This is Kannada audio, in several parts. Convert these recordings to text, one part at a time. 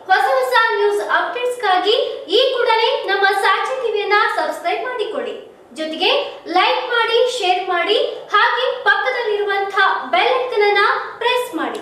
ಹೊಸ ಹೊಸ ನ್ಯೂಸ್ ಅಪ್ಡೇಟ್ಸ್ಗಾಗಿ ಈ ಕೂಡಲೇ ನಮ್ಮ ಸಾಕ್ಷಿ ಟಿವಿಯನ್ನ ಸಬ್ಸ್ಕ್ರೈಬ್ ಮಾಡಿಕೊಳ್ಳಿ ಜೊತೆಗೆ ಲೈಕ್ ಮಾಡಿ ಶೇರ್ ಮಾಡಿ ಹಾಗೆ ಪಕ್ಕದಲ್ಲಿರುವಂತಹ ಬೆಲ್ ಐಕನ್ ಅನ್ನ ಪ್ರೆಸ್ ಮಾಡಿ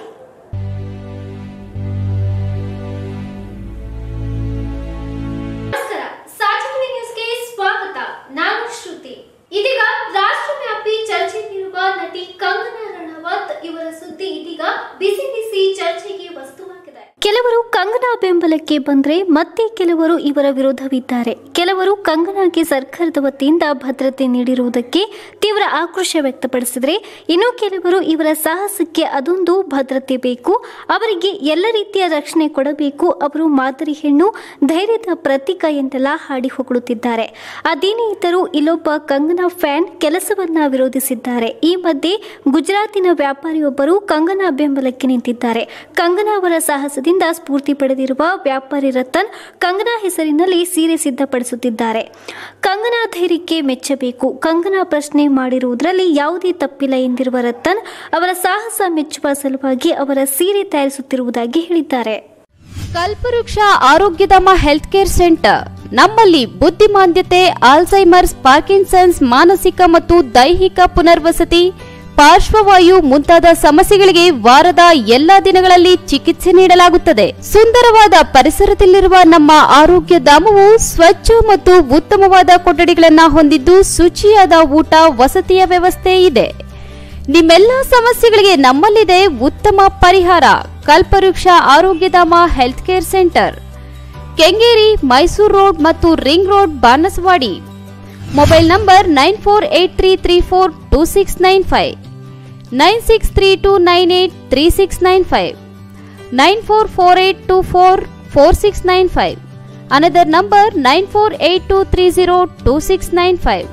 ನಮಸ್ಕಾರ ಸಾಕ್ಷಿ ಟಿವಿ ನ್ಯೂಸ್ಗೆ ಸ್ವಾಗತ ನಾನು ಶ್ರುತಿ ಇದೀಗ ರಾಷ್ಟ್ರವ್ಯಾಪಿ ಚರ್ಚೆಯಲ್ಲಿರುವ ನಟಿ ಕಂಗನಾ ರಣಾವತ್ ಇವರ ಸುದ್ದಿ ಇದೀಗ ಬಿಸಿ ಬಿಸಿ ಚರ್ಚೆಗೆ ವಸ್ತುವಾಗಿದೆ ಕೆಲವರು ಕಂಗನಾ ಬೆಂಬಲಕ್ಕೆ ಬಂದ್ರೆ ಮತ್ತೆ ಕೆಲವರು ಇವರ ವಿರೋಧವಿದ್ದಾರೆ ಕೆಲವರು ಕಂಗನಾಗೆ ಸರ್ಕಾರದ ವತಿಯಿಂದ ಭದ್ರತೆ ನೀಡಿರುವುದಕ್ಕೆ ತೀವ್ರ ಆಕ್ರೋಶ ವ್ಯಕ್ತಪಡಿಸಿದರೆ ಇನ್ನು ಕೆಲವರು ಇವರ ಸಾಹಸಕ್ಕೆ ಅದೊಂದು ಭದ್ರತೆ ಬೇಕು ಅವರಿಗೆ ಎಲ್ಲ ರೀತಿಯ ರಕ್ಷಣೆ ಕೊಡಬೇಕು ಅವರು ಮಾದರಿ ಹೆಣ್ಣು ಧೈರ್ಯದ ಪ್ರತೀಕ ಎಂದೆಲ್ಲ ಹಾಡಿ ಹೊಗಳುತ್ತಿದ್ದಾರೆ ಅದೇನೇ ಇದ್ದರೂ ಇಲ್ಲೊಬ್ಬ ಕಂಗನಾ ಫ್ಯಾನ್ ಕೆಲಸವನ್ನ ವಿರೋಧಿಸಿದ್ದಾರೆ ಈ ಮಧ್ಯೆ ಗುಜರಾತಿನ ವ್ಯಾಪಾರಿಯೊಬ್ಬರು ಕಂಗನಾ ಬೆಂಬಲಕ್ಕೆ ನಿಂತಿದ್ದಾರೆ ಕಂಗನಾ ಅವರ ಸಾಹಸದಿಂದ ಸ್ಫೂರ್ತಿ ಪಡೆದಿರುವ ವ್ಯಾಪಾರಿ ರತನ್ ಕಂಗನಾ ಹೆಸರಿನಲ್ಲಿ ಸೀರೆ ಸಿದ್ಧಪಡಿಸುತ್ತಿದ್ದಾರೆ ಕಂಗನಾ ಧೈರ್ಯಕ್ಕೆ ಮೆಚ್ಚಬೇಕು ಕಂಗನಾ ಪ್ರಶ್ನೆ ಮಾಡಿರುವುದರಲ್ಲಿ ಯಾವುದೇ ತಪ್ಪಿಲ್ಲ ಎಂದಿರುವ ರತನ್ ಅವರ ಸಾಹಸ ಮೆಚ್ಚುವ ಸಲುವಾಗಿ ಅವರ ಸೀರೆ ತಯಾರಿಸುತ್ತಿರುವುದಾಗಿ ಹೇಳಿದ್ದಾರೆ ಕಲ್ಪವೃಕ್ಷ ಆರೋಗ್ಯಧಾಮ ಹೆಲ್ತ್ ಕೇರ್ ಸೆಂಟರ್ ನಮ್ಮಲ್ಲಿ ಬುದ್ಧಿಮಾಂದ್ಯತೆ ಆಲ್ಝೈಮರ್ಸ್ ಪಾರ್ಕಿನ್ಸನ್ಸ್ ಮಾನಸಿಕ ಮತ್ತು ದೈಹಿಕ ಪುನರ್ವಸತಿ ಪಾರ್ಶ್ವವಾಯು ಮುಂತಾದ ಸಮಸ್ಯೆಗಳಿಗೆ ವಾರದ ಎಲ್ಲಾ ದಿನಗಳಲ್ಲಿ ಚಿಕಿತ್ಸೆ ನೀಡಲಾಗುತ್ತದೆ ಸುಂದರವಾದ ಪರಿಸರದಲ್ಲಿರುವ ನಮ್ಮ ಆರೋಗ್ಯ ಧಾಮವು ಸ್ವಚ್ಛ ಮತ್ತು ಉತ್ತಮವಾದ ಕೊಠಡಿಗಳನ್ನು ಹೊಂದಿದ್ದು ಶುಚಿಯಾದ ಊಟ ವಸತಿಯ ವ್ಯವಸ್ಥೆ ಇದೆ ನಿಮ್ಮೆಲ್ಲ ಸಮಸ್ಯೆಗಳಿಗೆ ನಮ್ಮಲ್ಲಿದೆ ಉತ್ತಮ ಪರಿಹಾರ Kalpavriksha Arogyadhama health care centre Kengeri Mysuru road ಮತ್ತು ring road Banaswadi mobile number nine four eight three three four two six nine five nine six three two nine eight three six nine five nine four four eight two four four six nine five another number nine four eight two three zero two six nine five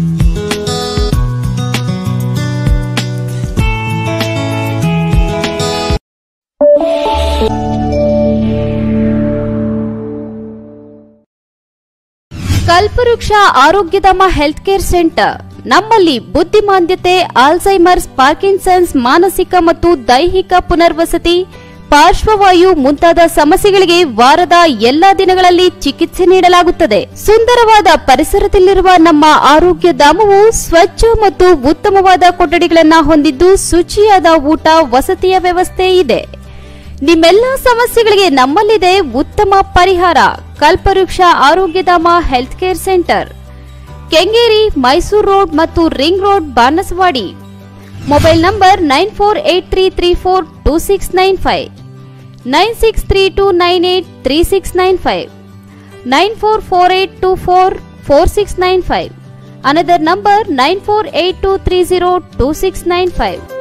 Kalpavriksha Arogyadhama health care centre ನಮ್ಮಲ್ಲಿ ಬುದ್ಧಿಮಾಂದ್ಯತೆ ಆಲ್ಝೈಮರ್ಸ್ ಪಾರ್ಕಿನ್ಸನ್ಸ್ ಮಾನಸಿಕ ಮತ್ತು ದೈಹಿಕ ಪುನರ್ವಸತಿ ಪಾರ್ಶ್ವವಾಯು ಮುಂತಾದ ಸಮಸ್ಯೆಗಳಿಗೆ ವಾರದ ಎಲ್ಲಾ ದಿನಗಳಲ್ಲಿ ಚಿಕಿತ್ಸೆ ನೀಡಲಾಗುತ್ತದೆ ಸುಂದರವಾದ ಪರಿಸರದಲ್ಲಿರುವ ನಮ್ಮ ಆರೋಗ್ಯ ಧಾಮವು ಸ್ವಚ್ಛ ಮತ್ತು ಉತ್ತಮವಾದ ಕೊಠಡಿಗಳನ್ನು ಹೊಂದಿದ್ದು ಶುಚಿಯಾದ ಊಟ ವಸತಿಯ ವ್ಯವಸ್ಥೆ ಇದೆ ನಿಮ್ಮೆಲ್ಲ ಸಮಸ್ಯೆಗಳಿಗೆ ನಮ್ಮಲ್ಲಿದೆ ಉತ್ತಮ ಪರಿಹಾರ Kalpavriksha Arogyadhama health care centre Kengeri Mysuru road ಮತ್ತು ring road Banaswadi mobile number nine four eight three three four two six nine five nine six three two nine eight three six nine five nine four four eight two four four six nine five another number nine four eight two three zero two six nine five